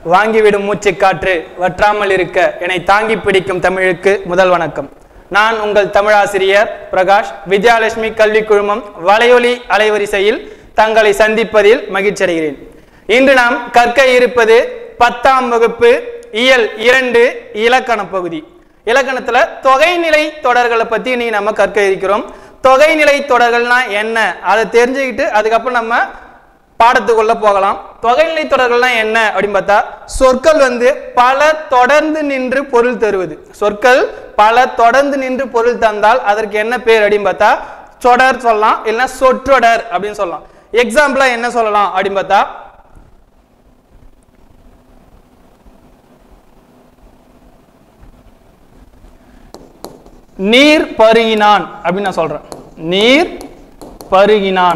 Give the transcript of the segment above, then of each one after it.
வாங்கிவிடும் மூச்சுக்காற்று வற்றாமல் இருக்க என்னை தாங்கி பிடிக்கும் தமிழுக்கு முதல் வணக்கம் நான் உங்கள் தமிழாசிரியர் பிரகாஷ் வித்யாலட்சுமி கல்வி குழுமம் வலையொலி அலைவரிசையில் தங்களை சந்திப்பதில் மகிழ்ச்சி அடைகிறேன் இன்று நாம் கற்க இருப்பது பத்தாம் வகுப்பு இயல் இரண்டு இலக்கண பகுதி இலக்கணத்துல தொகைநிலை தொடர்களை பத்தி நீ நம்ம கற்க இருக்கிறோம் தொகைநிலை தொடர்கள்னா என்ன அதை தெரிஞ்சுக்கிட்டு அதுக்கப்புறம் நம்ம பாடத்துக்குள்ள போகலாம் தொகைநிலை தொடர்கள்னா என்ன அப்படின்னு பார்த்தா சொற்கள் வந்து பல தொடர்ந்து நின்று பொருள் தருவது சொற்கள் பல தொடர்ந்து நின்று பொருள் தந்தால் அதற்கு என்ன பேர் அப்படின்னு பார்த்தா தொடர் சொல்லலாம் இல்லைன்னா சொற்றொடர் அப்படின்னு சொல்லலாம் எக்ஸாம்பிளா என்ன சொல்லலாம் அப்படின்னு பார்த்தா நீர் பருகினான் அப்படின்னு நான் சொல்றேன் நீர் பருகினான்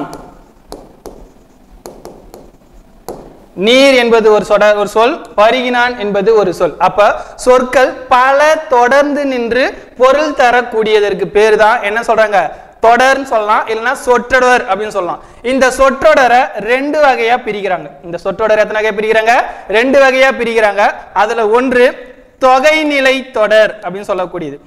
நீர் என்பது ஒரு சொட ஒரு சொல் பருகினான் என்பது ஒரு சொல் அப்ப சொற்கள் பல தொடர்ந்து நின்று பொருள் தரக்கூடியதற்கு பேர் தான் என்ன சொல்றாங்க தொடர்ன்னு சொல்லலாம் இல்லைன்னா சொற்றொடர் அப்படின்னு சொல்லலாம் இந்த சொற்றொடரை ரெண்டு வகையா பிரிக்கிறாங்க இந்த சொற்றொடர் எத்தனை வகையா பிரிக்கிறாங்க ரெண்டு வகையா பிரிக்கிறாங்க அதுல ஒன்று தொகைநிலை தொடர் அப்படின்னு சொல்லக்கூடியது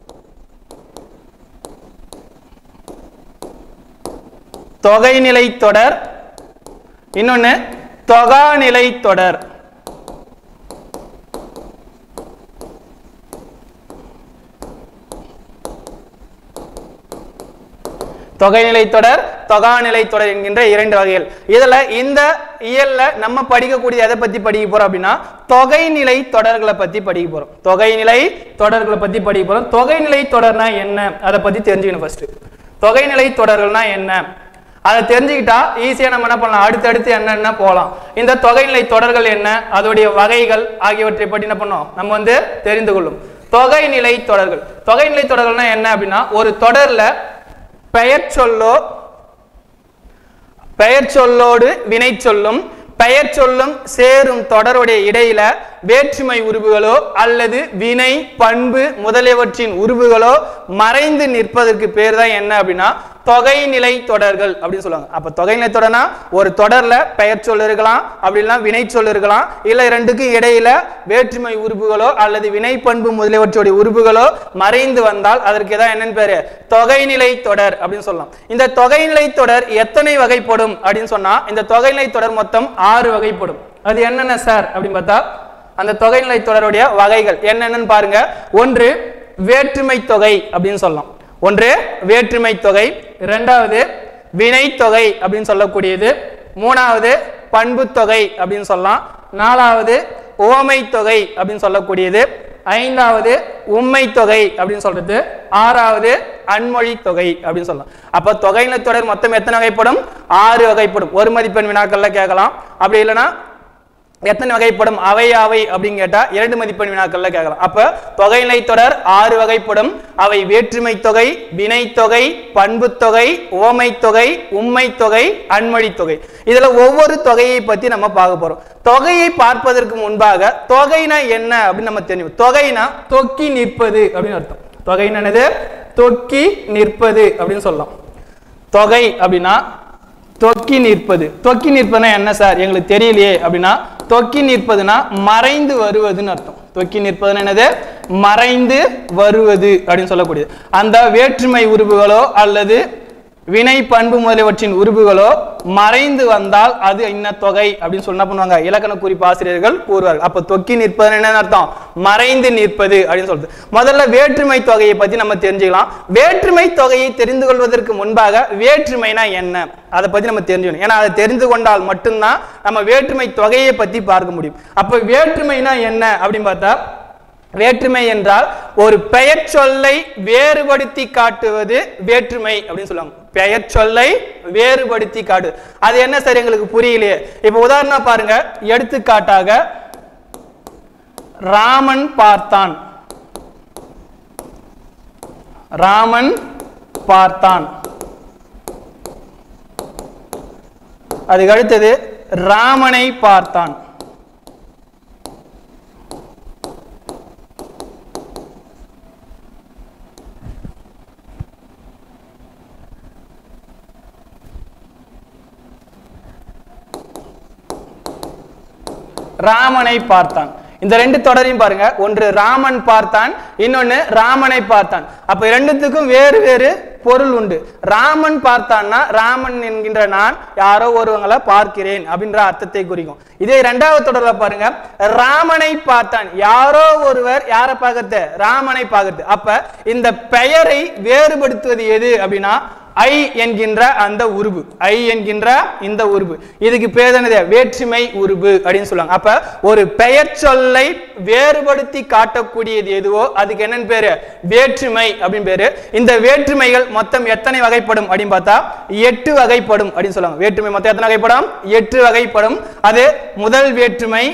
தொகைநிலை தொடர் இன்னொன்னு தொகாநிலை தொடர் தொகைநிலை தொடர் தொகாநிலை தொடர் என்கின்ற இரண்டு வகைகள் இதுல இந்த இயல்ல நம்ம படிக்கக்கூடிய எதை பத்தி படிக்க போறோம் அப்படின்னா தொகைநிலை தொடர்களை பத்தி படிக்க போறோம் தொகைநிலை தொடர்களை பத்தி படிக்க போறோம் தொகைநிலை தொடர்னா என்ன அதை பத்தி தெரிஞ்சுக்கணும் ஃபர்ஸ்ட் தொகைநிலை தொடர்கள்னா என்ன அதை தெரிஞ்சுக்கிட்டா ஈஸியா நம்ம என்ன பண்ணலாம் அடுத்தடுத்து என்னென்ன போகலாம் இந்த தொகைநிலை தொடர்கள் என்ன அதோடைய வகைகள் ஆகியவற்றை பற்றி என்ன பண்ணோம் நம்ம வந்து தெரிந்து கொள்ளும் தொகைநிலை தொடர்கள் தொகைநிலை தொடர்கள்னா என்ன அப்படின்னா ஒரு தொடர்ல பெயர் சொல்லோ பெயர் சொல்லோடு வினை சொல்லும் பெயர் சொல்லும் சேரும் தொடருடைய இடையில வேற்றுமை உருவுகளோ அல்லது வினை பண்பு முதலியவற்றின் உருவுகளோ மறைந்து நிற்பதற்கு பேர் தான் என்ன அப்படின்னா தொகைநிலை தொடர்கள் அப்படின்னு சொல்லுவாங்க அப்ப தொகைநிலை தொடர்னா ஒரு தொடர்ல பெயர் சொல் இருக்கலாம் அப்படி இல்லைன்னா வினை சொல் இருக்கலாம் இல்ல ரெண்டுக்கும் இடையில வேற்றுமை உருவுகளோ அல்லது வினை பண்பு முதலியவற்றுடைய உருவுகளோ மறைந்து வந்தால் அதற்கு தான் என்னன்னு பேரு தொகைநிலை தொடர் அப்படின்னு சொல்லலாம் இந்த தொகைநிலை தொடர் எத்தனை வகைப்படும் அப்படின்னு சொன்னா இந்த தொகைநிலை தொடர் மொத்தம் ஆறு வகைப்படும் அது என்னென்ன சார் அப்படின்னு பார்த்தா அந்த தொகைநிலை தொடருடைய வகைகள் என்னென்னு பாருங்க ஒன்று வேற்றுமை தொகை அப்படின்னு சொல்லலாம் ஒன்று வேற்றுமை தொகை இரண்டாவது வினை தொகை அப்படின்னு சொல்லக்கூடியது மூணாவது பண்பு தொகை அப்படின்னு சொல்லலாம் நாலாவது ஓமை தொகை அப்படின்னு சொல்லக்கூடியது ஐந்தாவது உண்மை தொகை அப்படின்னு சொல்றது ஆறாவது அன்மொழி தொகை அப்படின்னு சொல்லலாம் அப்ப தொகைநிலை தொடர் மொத்தம் எத்தனை வகைப்படும் ஆறு வகைப்படும் ஒரு மதிப்பெண் வினாக்கள்ல கேட்கலாம் அப்படி இல்லைன்னா எத்தனை வகைப்படும் அவை அவை அப்படின்னு கேட்டா இரண்டு மதிப்பெண் வினாக்கள்ல கேட்கலாம் அப்ப தொகைநிலை தொடர் ஆறு வகைப்படும் அவை வேற்றுமை தொகை வினை தொகை பண்பு தொகை ஓமை தொகை உண்மை தொகை அன்மொழி தொகை இதுல ஒவ்வொரு தொகையை பத்தி நம்ம பார்க்க போறோம் தொகையை பார்ப்பதற்கு முன்பாக தொகைனா என்ன அப்படின்னு நம்ம தெரியும் தொகைனா தொக்கி நிற்பது அப்படின்னு அர்த்தம் தொகைனா என்னது தொக்கி நிற்பது அப்படின்னு சொல்லலாம் தொகை அப்படின்னா தொக்கி நிற்பது தொக்கி நிற்பதுனா என்ன சார் எங்களுக்கு தெரியலையே அப்படின்னா தொக்கி நிற்பதுனா மறைந்து வருவதுன்னு அர்த்தம் தொக்கி நிற்பதுன்னா என்னது மறைந்து வருவது அப்படின்னு சொல்லக்கூடியது அந்த வேற்றுமை உருவுகளோ அல்லது வினை பண்பு முதலியவற்றின் உருவுகளோ மறைந்து வந்தால் அது இன்ன தொகை அப்படின்னு சொன்னா பண்ணுவாங்க இலக்கண குறிப்பு ஆசிரியர்கள் கூறுவார்கள் அப்ப தொக்கி நிற்பது என்ன அர்த்தம் மறைந்து நிற்பது அப்படின்னு சொல்றது முதல்ல வேற்றுமை தொகையை பத்தி நம்ம தெரிஞ்சுக்கலாம் வேற்றுமை தொகையை தெரிந்து கொள்வதற்கு முன்பாக வேற்றுமைனா என்ன அதை பத்தி நம்ம தெரிஞ்சுக்கணும் ஏன்னா அதை தெரிந்து கொண்டால் மட்டும்தான் நம்ம வேற்றுமை தொகையை பத்தி பார்க்க முடியும் அப்ப வேற்றுமைனா என்ன அப்படின்னு பார்த்தா வேற்றுமை என்றால் ஒரு பெயர் சொல்லை வேறுபடுத்தி காட்டுவது வேற்றுமை அப்படின்னு சொல்லுவாங்க பெயர் சொல்லை வேறுபடுத்தி காட்டு அது என்ன சரி எங்களுக்கு புரியலையே இப்ப உதாரணம் பாருங்க எடுத்துக்காட்டாக ராமன் பார்த்தான் ராமன் பார்த்தான் அதுக்கு அடுத்தது ராமனை பார்த்தான் ராமனை பார்த்தான் இந்த ரெண்டு தொடரையும் பாருங்க ஒன்று ராமன் பார்த்தான் இன்னொன்னு ராமனை பார்த்தான் அப்ப ரெண்டுத்துக்கும் வேறு வேறு பொருள் உண்டு ராமன் பார்த்தான்னா ராமன் என்கின்ற நான் யாரோ ஒருவங்களை பார்க்கிறேன் அப்படின்ற அர்த்தத்தை குறிக்கும் இதே இரண்டாவது தொடர்ல பாருங்க ராமனை பார்த்தான் யாரோ ஒருவர் யாரை பார்க்கறது ராமனை பார்க்கறது அப்ப இந்த பெயரை வேறுபடுத்துவது எது அப்படின்னா ஐ என்கின்ற அந்த உருபு ஐ என்கின்ற இந்த உருபு இதுக்கு பேர் என்னது வேற்றுமை உருபு அப்படின்னு சொல்லுவாங்க அப்ப ஒரு பெயர் சொல்லை வேறுபடுத்தி காட்டக்கூடியது எதுவோ அதுக்கு என்னன்னு பேரு வேற்றுமை அப்படின்னு பேரு இந்த வேற்றுமைகள் மொத்தம் எத்தனை வகைப்படும் அப்படின்னு பார்த்தா எட்டு வகைப்படும் அப்படின்னு சொல்லுவாங்க வேற்றுமை மொத்தம் எத்தனை வகைப்படும் எட்டு வகைப்படும் அது முதல் வேற்றுமை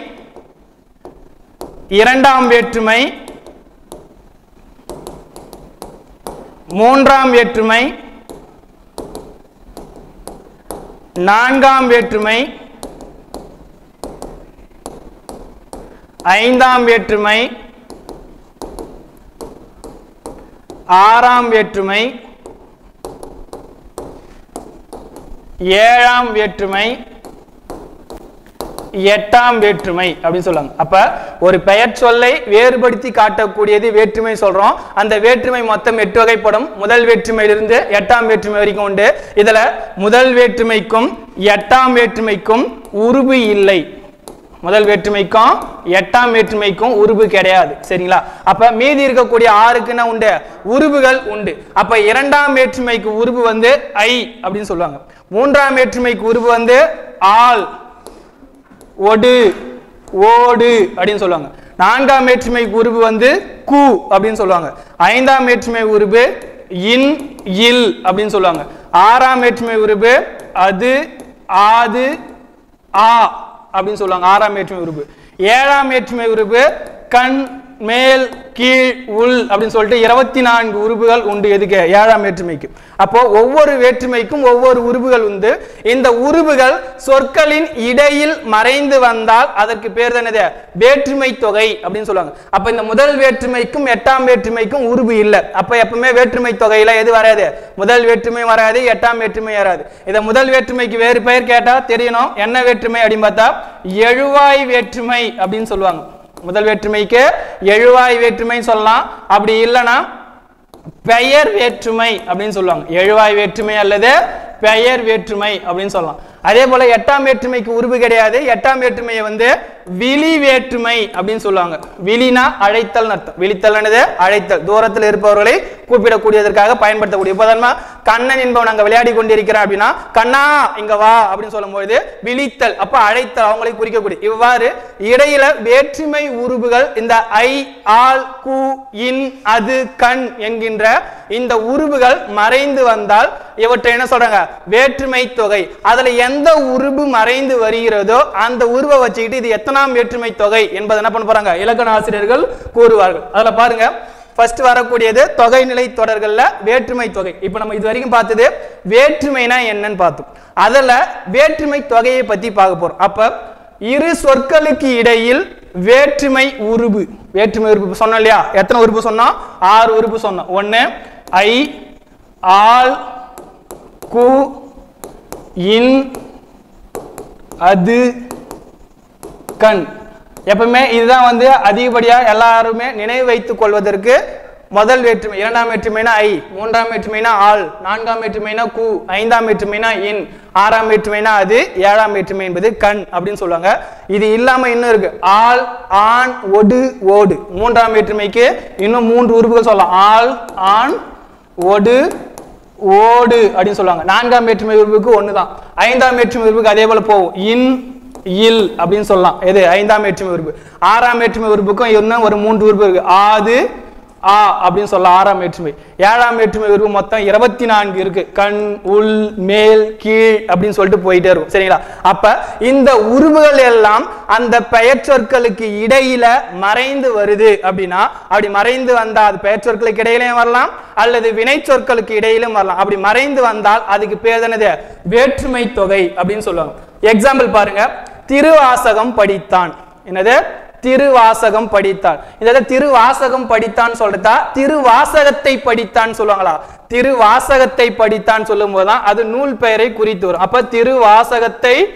இரண்டாம் வேற்றுமை மூன்றாம் வேற்றுமை நான்காம் வேற்றுமை ஐந்தாம் வேற்றுமை ஆறாம் வேற்றுமை ஏழாம் வேற்றுமை எட்டாம் வேற்றுமை அப்படின்னு சொல்லுவாங்க அப்ப ஒரு பெயர் சொல்லை வேறுபடுத்தி காட்டக்கூடியது வேற்றுமை சொல்றோம் அந்த வேற்றுமை மொத்தம் எட்டு வகைப்படும் முதல் வேற்றுமையிலிருந்து எட்டாம் வேற்றுமை வரைக்கும் உண்டு இதுல முதல் வேற்றுமைக்கும் எட்டாம் வேற்றுமைக்கும் உருபு இல்லை முதல் வேற்றுமைக்கும் எட்டாம் வேற்றுமைக்கும் உருபு கிடையாது சரிங்களா அப்ப மீதி இருக்கக்கூடிய ஆறுக்கு என்ன உண்டு உருபுகள் உண்டு அப்ப இரண்டாம் வேற்றுமைக்கு உருபு வந்து ஐ அப்படின்னு சொல்லுவாங்க மூன்றாம் வேற்றுமைக்கு உருபு வந்து ஆள் ஒடு ஓடு அப்படின்னு சொல்லுவாங்க நான்காம் வேற்றுமை உருபு வந்து கு அப்படின்னு சொல்லுவாங்க ஐந்தாம் வேற்றுமை உருபு இன் இல் அப்படின்னு சொல்லுவாங்க ஆறாம் வேற்றுமை உருபு அது ஆது ஆ அப்படின்னு சொல்லுவாங்க ஆறாம் வேற்றுமை உருபு ஏழாம் வேற்றுமை உருபு கண் மேல் கீழ் உள் அப்படின்னு சொல்லிட்டு இருபத்தி நான்கு உருபுகள் உண்டு எதுக்கு ஏழாம் வேற்றுமைக்கு அப்போ ஒவ்வொரு வேற்றுமைக்கும் ஒவ்வொரு உருபுகள் உண்டு இந்த உருபுகள் சொற்களின் இடையில் மறைந்து வந்தால் அதற்கு பேர் தான் என்னது வேற்றுமை தொகை அப்படின்னு சொல்லுவாங்க அப்ப இந்த முதல் வேற்றுமைக்கும் எட்டாம் வேற்றுமைக்கும் உருபு இல்லை அப்ப எப்பவுமே வேற்றுமை தொகையில எது வராது முதல் வேற்றுமை வராது எட்டாம் வேற்றுமை வராது இதை முதல் வேற்றுமைக்கு வேறு பெயர் கேட்டா தெரியணும் என்ன வேற்றுமை அப்படின்னு பார்த்தா எழுவாய் வேற்றுமை அப்படின்னு சொல்லுவாங்க முதல் வேற்றுமைக்கு எழுவாய் வேற்றுமை சொல்லலாம் அப்படி இல்லைன்னா பெயர் வேற்றுமை அப்படின்னு சொல்லுவாங்க எழுவாய் வேற்றுமை அல்லது பெயர் வேற்றுமை அப்படின்னு சொல்லலாம் அதே போல எட்டாம் வேற்றுமைக்கு உருவு கிடையாது எட்டாம் வேற்றுமையை வந்து விழி வேற்றுமை அப்படின்னு சொல்லுவாங்க விழினா அழைத்தல் அர்த்தம் விழித்தல் என்னது அழைத்தல் தூரத்தில் இருப்பவர்களை கூப்பிடக்கூடியதற்காக பயன்படுத்தக்கூடிய உதாரணமா கண்ணன் என்பவன் அங்க விளையாடி கொண்டிருக்கிறான் அப்படின்னா கண்ணா இங்க வா அப்படின்னு சொல்லும்போது விழித்தல் அப்ப அழைத்தல் அவங்களை குறிக்கக்கூடிய இவ்வாறு இடையில வேற்றுமை உருவுகள் இந்த ஐ ஆல் கு இன் அது கண் என்கின்ற இந்த உருவுகள் மறைந்து வந்தால் இவற்றை என்ன சொல்றாங்க வேற்றுமை தொகை அதுல எந்த உருவு மறைந்து வருகிறதோ அந்த உருவை வச்சுக்கிட்டு இது எத்தனாம் வேற்றுமை தொகை என்பதை என்ன பண்ண போறாங்க இலக்கண ஆசிரியர்கள் கூறுவார்கள் அதுல பாருங்க ஃபர்ஸ்ட் வரக்கூடியது தொகைநிலை தொடர்கள்ல வேற்றுமை தொகை இப்போ நம்ம இது வரைக்கும் பார்த்தது வேற்றுமைனா என்னன்னு பார்த்தோம் அதுல வேற்றுமை தொகையை பத்தி பார்க்க போறோம் அப்ப இரு சொற்களுக்கு இடையில் வேற்றுமை உருபு வேற்றுமை உறுப்பு சொன்னோம் இல்லையா எத்தனை உறுப்பு சொன்னோம் ஆறு உறுப்பு சொன்னோம் ஒன்னு ஐ ஆல் கு இன் அது கண் எப்பவுமே இதுதான் வந்து அதிகப்படியா எல்லாருமே நினைவு வைத்துக் கொள்வதற்கு முதல் வேற்றுமை இரண்டாம் வேற்றுமைனா ஐ மூன்றாம் வேற்றுமைனா ஆள் நான்காம் வேற்றுமைனா கு ஐந்தாம் வேற்றுமைனா இன் ஆறாம் வேற்றுமைனா அது ஏழாம் வேற்றுமை என்பது கண் அப்படின்னு சொல்லுவாங்க இது இல்லாம இன்னும் இருக்கு ஆள் ஆண் ஒடு ஓடு மூன்றாம் வேற்றுமைக்கு இன்னும் மூன்று உறுப்புகள் சொல்லலாம் ஆள் ஆண் ஒடு ஓடு அப்படின்னு சொல்லுவாங்க நான்காம் வேற்றுமை உறுப்புக்கு ஒண்ணுதான் ஐந்தாம் வேற்றுமை உறுப்புக்கு அதே போல போகும் இன் இல் அப்படின்னு சொல்லலாம் எது ஐந்தாம் வேற்றுமை உறுப்பு ஆறாம் வேற்றுமை உறுப்புக்கும் இன்னும் ஒரு மூன்று உறுப்பு இருக்கு ஆது ஆ அப்படின்னு சொல்லலாம் ஆறாம் வேற்றுமை ஏழாம் வேற்றுமை உறுப்பு மொத்தம் இருபத்தி நான்கு இருக்கு கண் உள் மேல் கீழ் அப்படின்னு சொல்லிட்டு போயிட்டே இருக்கும் சரிங்களா அப்ப இந்த உருவுகள் எல்லாம் அந்த பெயர் சொற்களுக்கு இடையில மறைந்து வருது அப்படின்னா அப்படி மறைந்து வந்தா அது பெயர் சொற்களுக்கு இடையிலையும் வரலாம் அல்லது வினை சொற்களுக்கு இடையிலும் வரலாம் அப்படி மறைந்து வந்தால் அதுக்கு பேர் என்னது வேற்றுமை தொகை அப்படின்னு சொல்லுவாங்க எக்ஸாம்பிள் பாருங்க திருவாசகம் படித்தான் என்னது திருவாசகம் படித்தான் இதை திருவாசகம் படித்தான் சொல்றதா திருவாசகத்தை படித்தான் சொல்லுவாங்களா திருவாசகத்தை படித்தான் சொல்லும் போதுதான் அது நூல் பெயரை குறித்து வரும் அப்ப திருவாசகத்தை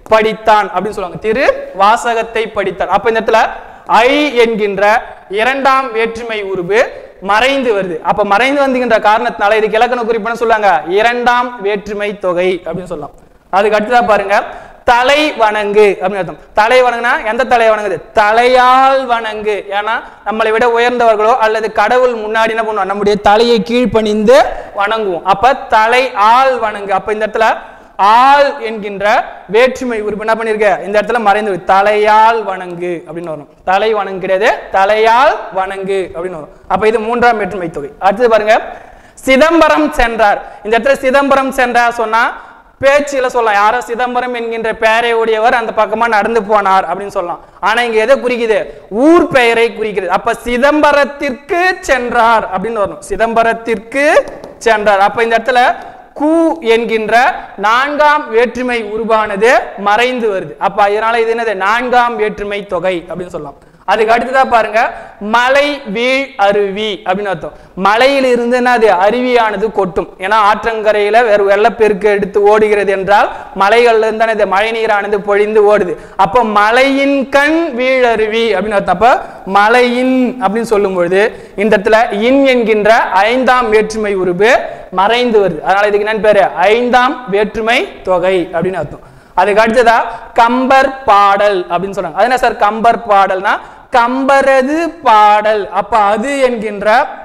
படித்தான் அப்படின்னு சொல்லுவாங்க திரு வாசகத்தை படித்தான் அப்ப இந்த இடத்துல ஐ என்கின்ற இரண்டாம் வேற்றுமை உருவு மறைந்து வருது அப்ப மறைந்து வந்துகின்ற காரணத்தினால இதுக்கு இலக்கண குறிப்புன்னு சொல்லுவாங்க இரண்டாம் வேற்றுமை தொகை அப்படின்னு சொல்லலாம் அதுக்கு அடுத்ததா பாருங்க தலை வணங்கு அப்படின்னு அர்த்தம் தலை வணங்குனா எந்த தலை வணங்குது தலையால் வணங்கு ஏன்னா நம்மளை விட உயர்ந்தவர்களோ அல்லது கடவுள் முன்னாடி என்ன பண்ணுவோம் நம்முடைய தலையை கீழ்ப்பணிந்து வணங்குவோம் அப்ப தலை ஆள் வணங்கு அப்ப இந்த இடத்துல ஆள் என்கின்ற வேற்றுமை உறுப்பு என்ன பண்ணிருக்க இந்த இடத்துல மறைந்து விடு. தலையால் வணங்கு அப்படின்னு வரும் தலை வணங்கு கிடையாது தலையால் வணங்கு அப்படின்னு வரும் அப்ப இது மூன்றாம் வேற்றுமை தொகை அடுத்தது பாருங்க சிதம்பரம் சென்றார் இந்த இடத்துல சிதம்பரம் சென்றார் சொன்னா பேச்சுல சொல்லலாம் யாரோ சிதம்பரம் என்கின்ற பெயரை உடையவர் அந்த பக்கமா நடந்து போனார் அப்படின்னு சொல்லலாம் ஆனா இங்க எதை குறிக்குது ஊர் பெயரை குறிக்கிறது அப்ப சிதம்பரத்திற்கு சென்றார் அப்படின்னு வரணும் சிதம்பரத்திற்கு சென்றார் அப்ப இந்த இடத்துல கு என்கின்ற நான்காம் வேற்றுமை உருவானது மறைந்து வருது அப்ப அதனால இது என்னது நான்காம் வேற்றுமை தொகை அப்படின்னு சொல்லலாம் அதுக்கு அடுத்ததா பாருங்க மலை வீழ் அருவி அப்படின்னு அர்த்தம் மலையில் இருந்து என்னது அருவியானது கொட்டும் ஏன்னா ஆற்றங்கரையில வேறு வெள்ளப்பெருக்கு எடுத்து ஓடுகிறது என்றால் மலைகள்ல இருந்து தானே இந்த மழை நீரானது பொழிந்து ஓடுது அப்ப மலையின் கண் வீழருவி அப்படின்னு அர்த்தம் அப்ப மலையின் அப்படின்னு சொல்லும் பொழுது இந்த இடத்துல இன் என்கின்ற ஐந்தாம் வேற்றுமை உருவு மறைந்து வருது அதனால இதுக்கு என்னன்னு பேரு ஐந்தாம் வேற்றுமை தொகை அப்படின்னு அர்த்தம் அதுக்கு அடுத்ததா கம்பர் பாடல் அப்படின்னு சொல்றாங்க அது என்ன சார் கம்பர் பாடல்னா கம்பரது பாடல் அப்ப அது என்கின்ற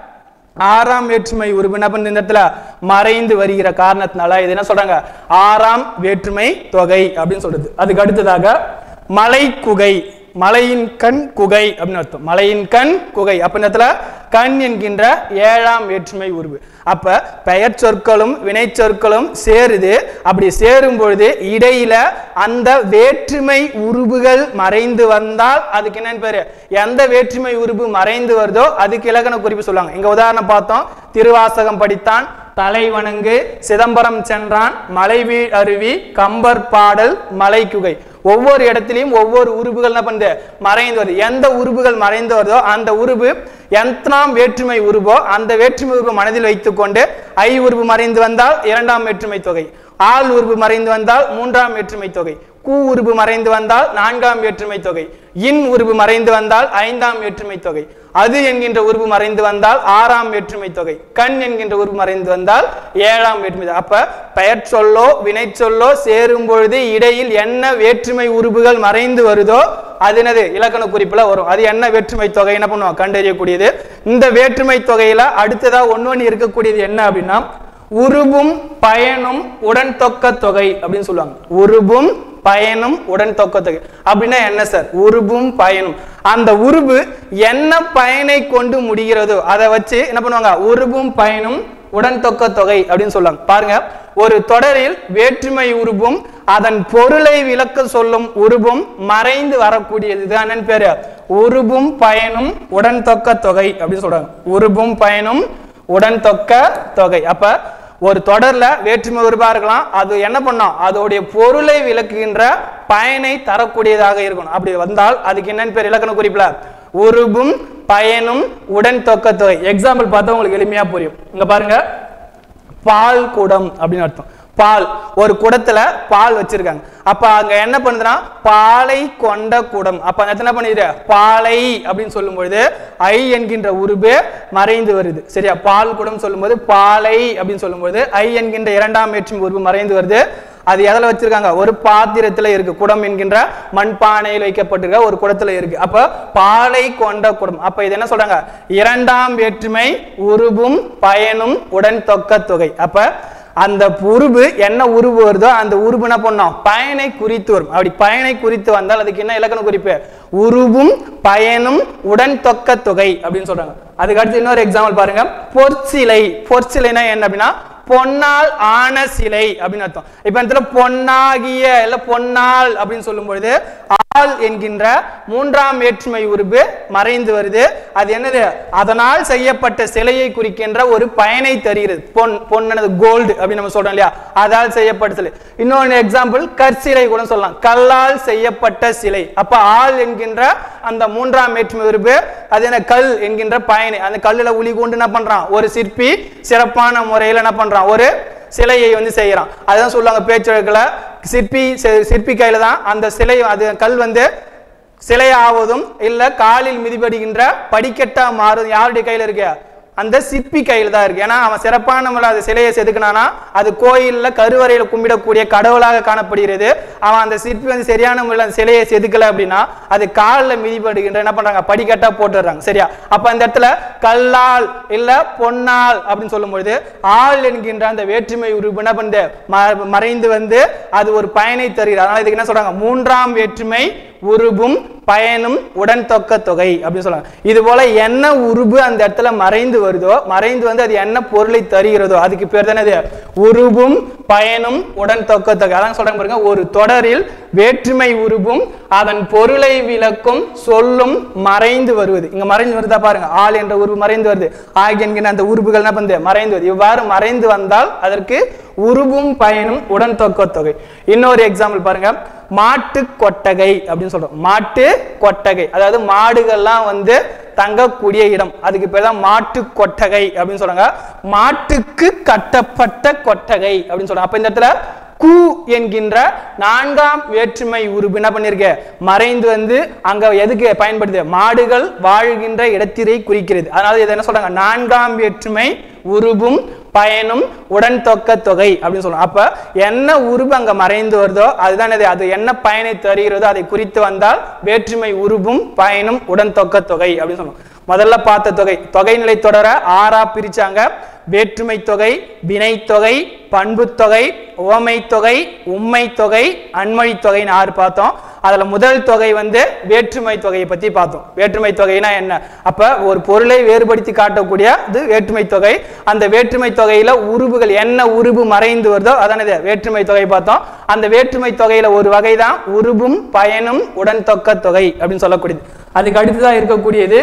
ஆறாம் வேற்றுமை உருவு என்ன பண்ணுது இந்த இடத்துல மறைந்து வருகிற காரணத்தினால இது என்ன சொல்றாங்க ஆறாம் வேற்றுமை தொகை அப்படின்னு சொல்றது அதுக்கு அடுத்ததாக மலை குகை மலையின் கண் குகை அப்படின்னு அர்த்தம் மலையின் கண் குகை அப்ப இந்த இடத்துல கண் என்கின்ற ஏழாம் வேற்றுமை உருவு அப்ப பெயர் சொற்களும் வினை சொற்களும் சேருது அப்படி சேரும் பொழுது இடையில அந்த வேற்றுமை உருவுகள் மறைந்து வந்தால் அதுக்கு என்னன்னு பேரு எந்த வேற்றுமை உருவு மறைந்து வருதோ அதுக்கு இலக்கண குறிப்பு சொல்லுவாங்க இங்க உதாரணம் பார்த்தோம் திருவாசகம் படித்தான் தலை வணங்கு சிதம்பரம் சென்றான் மலைவீழ் அருவி கம்பர் பாடல் மலை குகை ஒவ்வொரு இடத்திலையும் ஒவ்வொரு உருவுகள் என்ன பண்ணுது மறைந்து வருது எந்த உருவுகள் மறைந்து வருதோ அந்த உருவு எத்தனாம் வேற்றுமை உருவோ அந்த வேற்றுமை உருவு மனதில் வைத்துக்கொண்டு ஐ உருவு மறைந்து வந்தால் இரண்டாம் வேற்றுமை தொகை ஆள் உருவு மறைந்து வந்தால் மூன்றாம் வேற்றுமை தொகை கூ உருவு மறைந்து வந்தால் நான்காம் வேற்றுமை தொகை இன் உருவு மறைந்து வந்தால் ஐந்தாம் வேற்றுமை தொகை அது என்கின்ற உருவு மறைந்து வந்தால் ஆறாம் வேற்றுமை தொகை கண் என்கின்ற உருவு மறைந்து வந்தால் ஏழாம் வேற்றுமை தொகை. அப்ப பெயர் சொல்லோ வினை சொல்லோ சேரும் பொழுது இடையில் என்ன வேற்றுமை உருவுகள் மறைந்து வருதோ அது என்னது இலக்கண குறிப்புல வரும் அது என்ன வேற்றுமை தொகை என்ன பண்ணுவோம் கண்டறியக்கூடியது இந்த வேற்றுமை தொகையில அடுத்ததா ஒன்னொன்னு இருக்கக்கூடியது என்ன அப்படின்னா உருபும் பயனும் உடன் தொக்க தொகை அப்படின்னு சொல்லுவாங்க உருபும் பயனும் உடன் தொக்க தொகை அப்படின்னா என்ன சார் உருபும் பயனும் அந்த உருபு என்ன பயனை கொண்டு முடிகிறதோ அதை வச்சு என்ன பண்ணுவாங்க உருபும் பயனும் உடன் தொக்க தொகை அப்படின்னு சொல்லுவாங்க பாருங்க ஒரு தொடரில் வேற்றுமை உருபும் அதன் பொருளை விளக்க சொல்லும் உருபும் மறைந்து வரக்கூடியது இதுதான் என்னன்னு பேரு உருபும் பயனும் உடன் தொக்க தொகை அப்படின்னு சொல்றாங்க உருபும் பயனும் உடன் தொக்க தொகை அப்ப ஒரு தொடர்ல வேற்றுமை உருவா இருக்கலாம் அது என்ன பண்ணும் அதோடைய பொருளை விளக்குகின்ற பயனை தரக்கூடியதாக இருக்கணும் அப்படி வந்தால் அதுக்கு என்னன்னு பேர் இலக்கண குறிப்புல உருபும் பயனும் உடன் தொக்க தொகை எக்ஸாம்பிள் பார்த்தா உங்களுக்கு எளிமையா புரியும் இங்க பாருங்க பால் குடம் அப்படின்னு அர்த்தம் பால் ஒரு குடத்துல பால் வச்சிருக்காங்க அப்ப அங்க என்ன பண்ணுதுன்னா பாலை கொண்ட குடம் அப்ப அந்த இடத்துல என்ன பண்ணிடுற பாலை அப்படின்னு சொல்லும் பொழுது ஐ என்கின்ற உருபு மறைந்து வருது சரியா பால் குடம் சொல்லும்போது பாலை அப்படின்னு சொல்லும்போது ஐ என்கின்ற இரண்டாம் வேற்றுமை உருவு மறைந்து வருது அது எதில் வச்சிருக்காங்க ஒரு பாத்திரத்துல இருக்கு குடம் என்கின்ற மண்பானையில் வைக்கப்பட்டிருக்க ஒரு குடத்துல இருக்கு அப்ப பாலை கொண்ட குடம் அப்ப இது என்ன சொல்றாங்க இரண்டாம் வேற்றுமை உருவும் பயனும் உடன் தொக்க தொகை அப்ப அந்த உருவு என்ன உருவு வருதோ அந்த உருவு என்ன பண்ணோம் பயனை குறித்து வரும் அப்படி பயனை குறித்து வந்தால் அதுக்கு என்ன இலக்கண குறிப்பு உருவும் பயனும் உடன் தொக்க தொகை அப்படின்னு சொல்றாங்க அதுக்கு அடுத்து இன்னொரு எக்ஸாம்பிள் பாருங்க பொற்சிலை பொற்சிலைனா என்ன அப்படின்னா பொன்னால் ஆன சிலை அப்படின்னு அர்த்தம் இப்ப இந்த இடத்துல பொன்னாகிய இல்ல பொன்னால் அப்படின்னு சொல்லும் பொழுது ஆள் என்கின்ற மூன்றாம் வேற்றுமை உருவு மறைந்து வருது அது என்னது அதனால் செய்யப்பட்ட சிலையை குறிக்கின்ற ஒரு பயனை தருகிறது பொன் பொன்னது கோல்டு அப்படின்னு நம்ம சொல்றோம் இல்லையா அதால் செய்யப்பட்ட சிலை இன்னொன்று எக்ஸாம்பிள் கற்சிலை கூட சொல்லலாம் கல்லால் செய்யப்பட்ட சிலை அப்ப ஆள் என்கின்ற அந்த மூன்றாம் வேற்றுமை உருவு அது என்ன கல் என்கின்ற பயனை அந்த கல்லுல உளி கொண்டு என்ன பண்றான் ஒரு சிற்பி சிறப்பான முறையில் என்ன பண்றான் ஒரு சிலையை வந்து செய்யறான் அதான் சொல்லுவாங்க பேச்சுவழக்கில் சிற்பி சி- சிற்பி கையில தான் அந்த சிலை அது கல் வந்து சிலை ஆவதும் இல்ல காலில் மிதிபடுகின்ற படிக்கட்டா மாறும் யாருடைய கையில இருக்கு அந்த சிற்பி கையில் தான் இருக்கு ஏன்னா அவன் சிறப்பான முறையில் அது சிலையை செதுக்கினானா அது கோயில்ல கருவறையில கும்பிடக்கூடிய கடவுளாக காணப்படுகிறது அவன் அந்த சிற்பி வந்து சரியான முறையில் அந்த சிலையை செதுக்கல அப்படின்னா அது காலில் மிதிபடுகின்ற என்ன பண்றாங்க படிக்கட்டா போட்டுடுறாங்க சரியா அப்ப அந்த இடத்துல கல்லால் இல்ல பொன்னால் அப்படின்னு சொல்லும்பொழுது ஆள் என்கின்ற அந்த வேற்றுமை உருவு என்ன பண்ணுது ம- மறைந்து வந்து அது ஒரு பயனை தருகிறது அதனால இதுக்கு என்ன சொல்றாங்க மூன்றாம் வேற்றுமை உருபும் பயனும் உடன் தொக்க தொகை அப்படின்னு சொல்றாங்க இது போல என்ன உருபு அந்த இடத்துல மறைந்து வருதோ மறைந்து வந்து அது என்ன பொருளை தருகிறதோ அதுக்கு பேர் தானே இது உருபும் பயனும் உடன் தொக்க தொகை அதான் சொல்றாங்க பாருங்க ஒரு தொடரில் வேற்றுமை உருபும் அதன் பொருளை விளக்கும் சொல்லும் மறைந்து வருவது இங்க மறைந்து வருதா பாருங்க ஆள் என்ற உருவு மறைந்து வருது ஆகி என்கிற அந்த உருவுகள் என்ன பண்ணுது மறைந்து வருது இவ்வாறு மறைந்து வந்தால் அதற்கு உருவும் பயனும் உடன் தொக்க தொகை இன்னொரு எக்ஸாம்பிள் பாருங்க மாட்டு கொட்டகை அப்படின்னு சொல்றோம் மாட்டு கொட்டகை அதாவது மாடுகள்லாம் வந்து தங்கக்கூடிய இடம் அதுக்கு பேர் தான் மாட்டு கொட்டகை அப்படின்னு சொல்றாங்க மாட்டுக்கு கட்டப்பட்ட கொட்டகை அப்படின்னு சொல்றாங்க அப்ப இந்த இடத்துல கு என்கின்ற நான்காம் வேற்றுமை உருவு என்ன பண்ணிருக்க மறைந்து வந்து அங்க எதுக்கு பயன்படுது மாடுகள் வாழ்கின்ற இடத்தினை குறிக்கிறது அதனால இதை என்ன சொல்றாங்க நான்காம் வேற்றுமை உருவும் பயனும் உடன் தொக்க தொகை அப்படின்னு சொல்லுவோம் அப்ப என்ன உருவு அங்க மறைந்து வருதோ அதுதான் இது அது என்ன பயனை தருகிறதோ அதை குறித்து வந்தால் வேற்றுமை உருவும் பயனும் உடன் தொக்க தொகை அப்படின்னு சொல்லுவோம் முதல்ல பார்த்த தொகை தொகைநிலை தொடர ஆறா பிரிச்சாங்க வேற்றுமை தொகை வினை தொகை பண்பு தொகை உவமை தொகை உம்மை தொகை அன்மொழி தொகைன்னு ஆறு பார்த்தோம் அதுல முதல் தொகை வந்து வேற்றுமை தொகையை பத்தி பார்த்தோம் வேற்றுமை தொகைனா என்ன அப்ப ஒரு பொருளை வேறுபடுத்தி காட்டக்கூடிய இது வேற்றுமை தொகை அந்த வேற்றுமை தொகையில உருவுகள் என்ன உருவு மறைந்து வருதோ அதான இது வேற்றுமை தொகை பார்த்தோம் அந்த வேற்றுமை தொகையில ஒரு வகை தான் உருவும் பயனும் உடன் தொக்க தொகை அப்படின்னு சொல்லக்கூடியது அதுக்கு அடுத்ததான் இருக்கக்கூடியது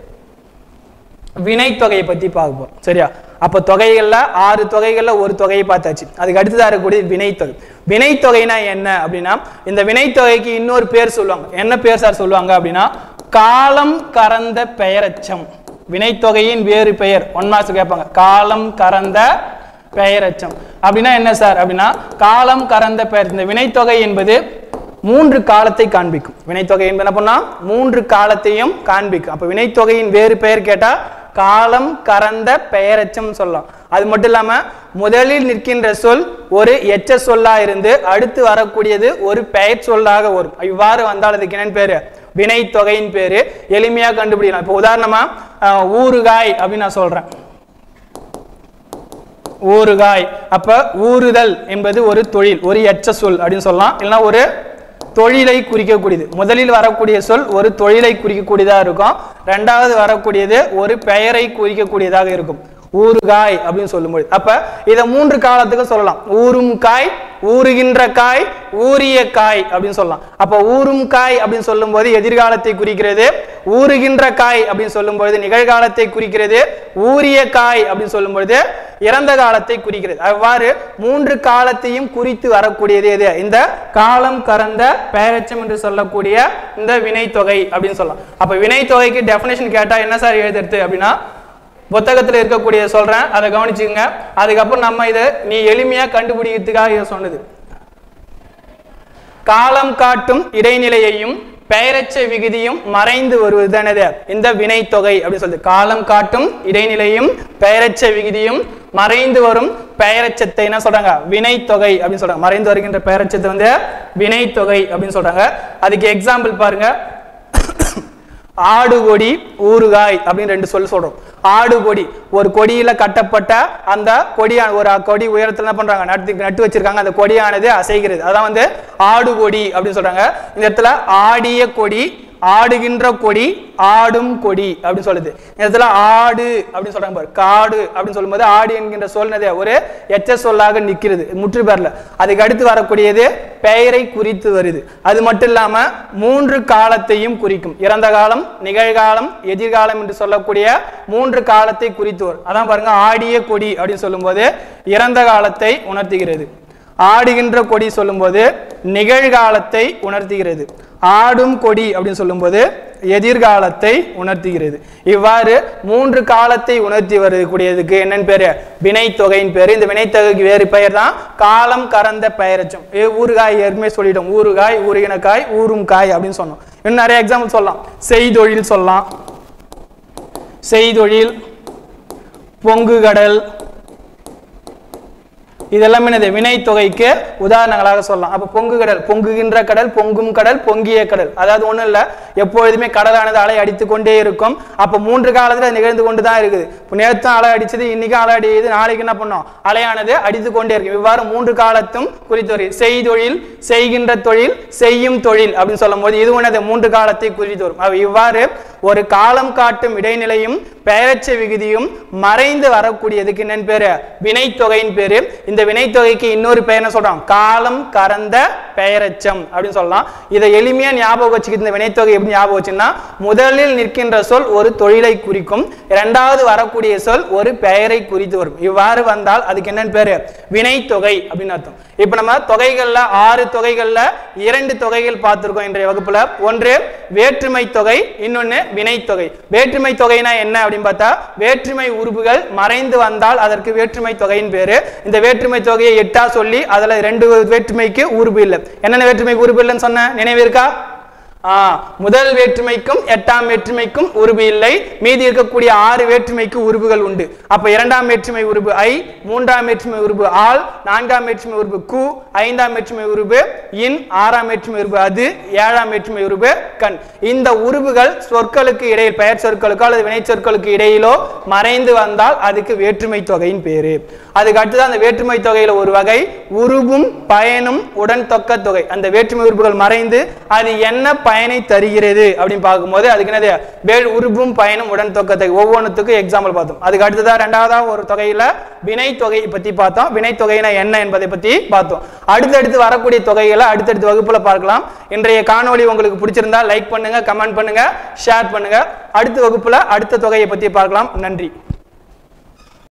வினை தொகையை பத்தி பார்க்க போறோம் சரியா அப்ப தொகைகள்ல ஆறு தொகைகள்ல ஒரு தொகையை பார்த்தாச்சு அதுக்கு அடுத்ததா இருக்கக்கூடிய வினைத்தொகை வினைத்தொகைனா என்ன அப்படின்னா இந்த வினைத்தொகைக்கு இன்னொரு பேர் சொல்லுவாங்க என்ன பேர் சார் சொல்லுவாங்க அப்படின்னா காலம் கறந்த பெயரச்சம் வினைத்தொகையின் வேறு பெயர் ஒன் மாசம் கேட்பாங்க காலம் கறந்த பெயரச்சம் அப்படின்னா என்ன சார் அப்படின்னா காலம் கறந்த பெயர் இந்த வினைத்தொகை என்பது மூன்று காலத்தை காண்பிக்கும் வினைத்தொகை என்பது என்ன பண்ணா மூன்று காலத்தையும் காண்பிக்கும் அப்ப வினைத்தொகையின் வேறு பெயர் கேட்டா காலம் கறந்த பெயரெச்சம் சொல்லலாம் அது மட்டும் இல்லாம முதலில் நிற்கின்ற சொல் ஒரு எச்ச சொல்லா இருந்து அடுத்து வரக்கூடியது ஒரு பெயர் சொல்லாக வரும் இவ்வாறு வந்தால் அதுக்கு என்னன்னு பேரு வினைத்தொகையின் பேரு எளிமையா கண்டுபிடிக்கலாம் இப்போ உதாரணமா அஹ், ஊறுகாய் அப்படின்னு நான் சொல்றேன் ஊறுகாய் அப்ப ஊறுதல் என்பது ஒரு தொழில் ஒரு எச்ச சொல் அப்படின்னு சொல்லலாம் இல்லைன்னா ஒரு தொழிலை குறிக்கக்கூடியது முதலில் வரக்கூடிய சொல் ஒரு தொழிலை குறிக்கக்கூடியதா இருக்கும் ரெண்டாவது வரக்கூடியது ஒரு பெயரை குறிக்கக்கூடியதாக இருக்கும் ஊறுகாய் அப்படின்னு சொல்லும்போது அப்ப இதை மூன்று காலத்துக்கு சொல்லலாம் ஊறும் காய் ஊறுகின்ற காய் ஊறிய காய் அப்படின்னு சொல்லலாம் அப்ப ஊறும் காய் அப்படின்னு சொல்லும்போது எதிர்காலத்தை குறிக்கிறது ஊறுகின்ற காய் அப்படின்னு சொல்லும்போது நிகழ்காலத்தை குறிக்கிறது ஊறிய காய் அப்படின்னு சொல்லும்பொழுது இறந்த காலத்தை குறிக்கிறது அவ்வாறு மூன்று காலத்தையும் குறித்து வரக்கூடியது எது இந்த காலம் கறந்த பெயரச்சம் என்று சொல்லக்கூடிய இந்த வினைத்தொகை அப்படின்னு சொல்லலாம் அப்ப வினைத்தொகைக்கு டெஃபினேஷன் கேட்டா என்ன சார் எழுதுறது அப்படின்னா புத்தகத்தில் இருக்கக்கூடிய சொல்றேன் அதை கவனிச்சுக்கங்க அதுக்கப்புறம் நம்ம இதை நீ எளிமையா கண்டுபிடிக்கிறதுக்காக இதை சொன்னது காலம் காட்டும் இடைநிலையையும் பெயரச்ச விகுதியும் மறைந்து வருவது தானது இந்த வினைத்தொகை அப்படின்னு சொல்லுது காலம் காட்டும் இடைநிலையும் பெயரச்ச விகுதியும் மறைந்து வரும் பெயரச்சத்தை என்ன சொல்றாங்க வினைத்தொகை அப்படின்னு சொல்றாங்க மறைந்து வருகின்ற பெயரச்சத்தை வந்து வினைத்தொகை அப்படின்னு சொல்றாங்க அதுக்கு எக்ஸாம்பிள் பாருங்க ஆடு கொடி ஊறுகாய் அப்படின்னு ரெண்டு சொல் சொல்றோம் ஆடு கொடி ஒரு கொடியில கட்டப்பட்ட அந்த கொடியா ஒரு கொடி உயரத்துல என்ன பண்றாங்க நட்டு நட்டு வச்சிருக்காங்க அந்த கொடியானது அசைகிறது அதான் வந்து ஆடு கொடி அப்படின்னு சொல்றாங்க இந்த இடத்துல ஆடிய கொடி ஆடுகின்ற கொடி ஆடும் கொடி அப்படின்னு சொல்லுது இந்த இடத்துல ஆடு அப்படின்னு சொல்றாங்க பாரு காடு அப்படின்னு சொல்லும்போது ஆடு என்கின்ற சொல்னது ஒரு எச்ச சொல்லாக நிற்கிறது முற்று பெறல அதுக்கு அடுத்து வரக்கூடியது பெயரை குறித்து வருது அது மட்டும் இல்லாம மூன்று காலத்தையும் குறிக்கும் இறந்த காலம் நிகழ்காலம் எதிர்காலம் என்று சொல்லக்கூடிய மூன்று காலத்தை குறித்து வரும் அதான் பாருங்க ஆடிய கொடி அப்படின்னு சொல்லும்போது இறந்த காலத்தை உணர்த்துகிறது ஆடுகின்ற கொடி சொல்லும்போது நிகழ்காலத்தை உணர்த்துகிறது ஆடும் கொடி அப்படின்னு சொல்லும்போது எதிர்காலத்தை உணர்த்துகிறது இவ்வாறு மூன்று காலத்தை உணர்த்தி வரக்கூடியதுக்கு என்னன்னு பேரு வினைத்தொகையின் பேரு இந்த வினைத்தொகைக்கு வேறு பெயர் தான் காலம் கறந்த பெயரச்சம் ஏ ஊறுகாய் ஏற்கனவே சொல்லிட்டோம் ஊறுகாய் ஊறுகினக்காய் ஊறும் காய் அப்படின்னு சொன்னோம் இன்னும் நிறைய எக்ஸாம்பிள் சொல்லலாம் செய்தொழில் சொல்லலாம் செய்தொழில் பொங்கு கடல் இதெல்லாம் என்னது வினைத்தொகைக்கு உதாரணங்களாக சொல்லலாம் அப்ப பொங்கு கடல் பொங்குகின்ற கடல் பொங்கும் கடல் பொங்கிய கடல் அதாவது ஒண்ணும் இல்ல எப்பொழுதுமே கடலானது அலை அடித்து கொண்டே இருக்கும் அப்ப மூன்று காலத்துல அது நிகழ்ந்து கொண்டு தான் இருக்குது இப்போ நேற்று அலை அடிச்சது இன்னைக்கு அலை அடிக்குது நாளைக்கு என்ன பண்ணோம் அலையானது அடித்து கொண்டே இருக்கும் இவ்வாறு மூன்று காலத்தும் குறித்தொரு செய்தொழில் செய்கின்ற தொழில் செய்யும் தொழில் அப்படின்னு சொல்லும் போது இது ஒன்று மூன்று காலத்தை குறித்து வரும் அப்ப இவ்வாறு ஒரு காலம் காட்டும் இடைநிலையும் பெயரச்ச விகுதியும் மறைந்து வரக்கூடியதுக்கு என்னன்னு பேரு வினைத்தொகையின் பேரு இந்த வினைத்தொகைக்கு இன்னொரு பெயர் என்ன சொல்றோம் காலம் கறந்த பெயரச்சம் அப்படின்னு சொல்லலாம் இதை எளிமையா ஞாபகம் வச்சுக்கிட்டு இந்த வினைத்தொகை எப்படி ஞாபகம் வச்சுன்னா முதலில் நிற்கின்ற சொல் ஒரு தொழிலை குறிக்கும் இரண்டாவது வரக்கூடிய சொல் ஒரு பெயரை குறித்து வரும் இவ்வாறு வந்தால் அதுக்கு என்னன்னு பேரு வினைத்தொகை அப்படின்னு அர்த்தம் இப்ப நம்ம தொகைகள்ல ஆறு தொகைகள்ல இரண்டு தொகைகள் பார்த்திருக்கோம் இன்றைய வகுப்புல ஒன்று வேற்றுமை தொகை இன்னொன்னு வினைத்தொகை வேற்றுமை தொகைனா என்ன அப்படின்னு பார்த்தா வேற்றுமை உறுப்புகள் மறைந்து வந்தால் அதற்கு வேற்றுமை தொகையின் பேரு இந்த வேற்றுமை தொகையை எட்டா சொல்லி அதுல ரெண்டு வேற்றுமைக்கு உறுப்பு இல்லை என்னென்ன வேற்றுமைக்கு உறுப்பு இல்லைன்னு சொன்ன நினைவு இருக்கா ஆ, முதல் வேற்றுமைக்கும் எட்டாம் வேற்றுமைக்கும் உருபு இல்லை மீதி இருக்கக்கூடிய ஆறு வேற்றுமைக்கு உருபுகள் உண்டு அப்ப இரண்டாம் வேற்றுமை உருபு ஐ மூன்றாம் வேற்றுமை உருபு ஆல் நான்காம் வேற்றுமை உருபு கு ஐந்தாம் வேற்றுமை உருபு இன் ஆறாம் வேற்றுமை உருபு அது ஏழாம் வேற்றுமை உருபு கண் இந்த உருபுகள் சொற்களுக்கு இடையில் பெயர் சொற்களுக்கோ அல்லது வினை சொற்களுக்கு இடையிலோ மறைந்து வந்தால் அதுக்கு வேற்றுமை தொகையின் பேரு அதுக்கு அடுத்தது அந்த வேற்றுமை தொகையில ஒரு வகை உருபும் பயனும் உடன் தொக்க தொகை அந்த வேற்றுமை உறுப்புகள் மறைந்து அது என்ன பயனை தருகிறது அப்படின்னு பார்க்கும்போது அதுக்கு என்னது வேல் உருபும் பயனும் உடன் தொக்க தொகை ஒவ்வொன்றுத்துக்கும் எக்ஸாம்பிள் பார்த்தோம் அதுக்கு அடுத்ததா ரெண்டாவதா ஒரு தொகையில வினை தொகையை பத்தி பார்த்தோம் வினை தொகைனா என்ன என்பதை பத்தி பார்த்தோம் அடுத்தடுத்து வரக்கூடிய தொகைகளை அடுத்தடுத்த வகுப்புல பார்க்கலாம் இன்றைய காணொளி உங்களுக்கு பிடிச்சிருந்தா லைக் பண்ணுங்க கமெண்ட் பண்ணுங்க ஷேர் பண்ணுங்க அடுத்த வகுப்புல அடுத்த தொகையை பத்தி பார்க்கலாம் நன்றி